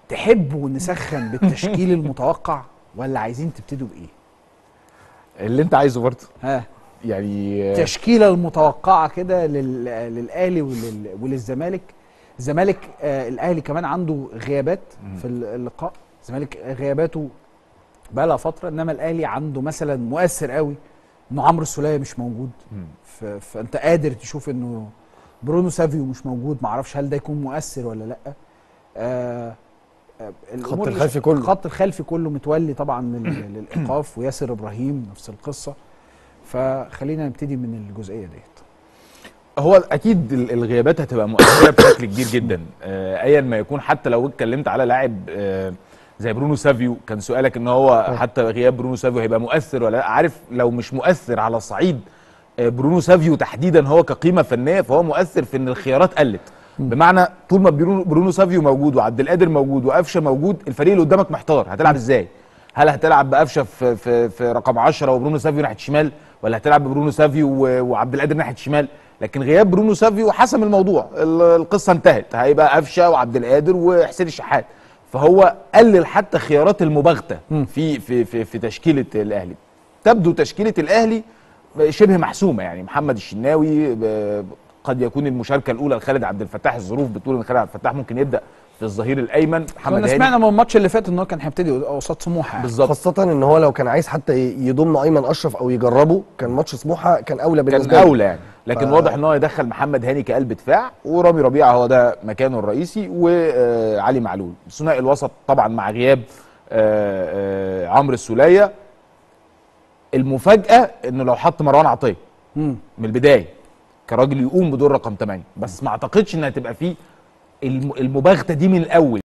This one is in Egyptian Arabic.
تحبوا نسخن بالتشكيل المتوقع ولا عايزين تبتدوا بايه اللي انت عايزه برضه ها يعني التشكيله المتوقعه كده لل- للاهلي ولل- وللزمالك الزمالك آه الاهلي كمان عنده غيابات في اللقاء الزمالك غياباته بقى لها فتره انما الاهلي عنده مثلا مؤثر قوي انه عمرو السوليه مش موجود مم. ف- فانت قادر تشوف انه برونو سافيو مش موجود معرفش هل ده يكون مؤثر ولا لا آه آه، الأمور اللي- الخلفي كله. الخط الخلفي كله متولي طبعا لل- للايقاف وياسر ابراهيم نفس القصه فخلينا نبتدي من الجزئيه ديت هو اكيد ال- الغيابات هتبقى مؤثره بشكل كبير جدا آه، ايا ما يكون حتى لو اتكلمت على لاعب آه، زي برونو سافيو كان سؤالك ان هو حتى غياب برونو سافيو هيبقى مؤثر ولا لا عارف لو مش مؤثر على صعيد آه، برونو سافيو تحديدا هو كقيمه فنيه فهو مؤثر في ان الخيارات قلت بمعنى طول ما برونو, برونو سافيو موجود وعبد القادر موجود وقفشه موجود الفريق اللي قدامك محتار هتلعب ازاي هل هتلعب بقفشه في في في رقم 10 وبرونو سافيو ناحيه الشمال ولا هتلعب ببرونو سافيو و- وعبد القادر ناحيه الشمال لكن غياب برونو سافيو حسم الموضوع ال- القصه انتهت هيبقى قفشه وعبد القادر وحسين الشحات فهو قلل حتى خيارات المباغته في في في في تشكيله الاهلي تبدو تشكيله الاهلي شبه محسومه يعني محمد الشناوي ب- قد يكون المشاركه الاولى لخالد عبد الفتاح الظروف بتقول ان خالد عبد الفتاح ممكن يبدا في الظهير الايمن محمد كنا هاني سمعنا من الماتش اللي فات ان هو كان هيبتدي قصاد سموحه يعني. بالظبط خاصة ان هو لو كان عايز حتى يضم ايمن اشرف او يجربه كان ماتش سموحه كان اولى بالنسبه كان له. اولى يعني لكن ف- واضح ان هو يدخل محمد هاني كقلب دفاع ورامي ربيعه هو ده مكانه الرئيسي وعلي معلول ثنائي الوسط طبعا مع غياب آه، آه، عمرو السوليه المفاجاه انه لو حط مروان عطيه مم. من البدايه كراجل يقوم بدور رقم 8 بس ما اعتقدش انها تبقى فيه الم- المباغته دي من الاول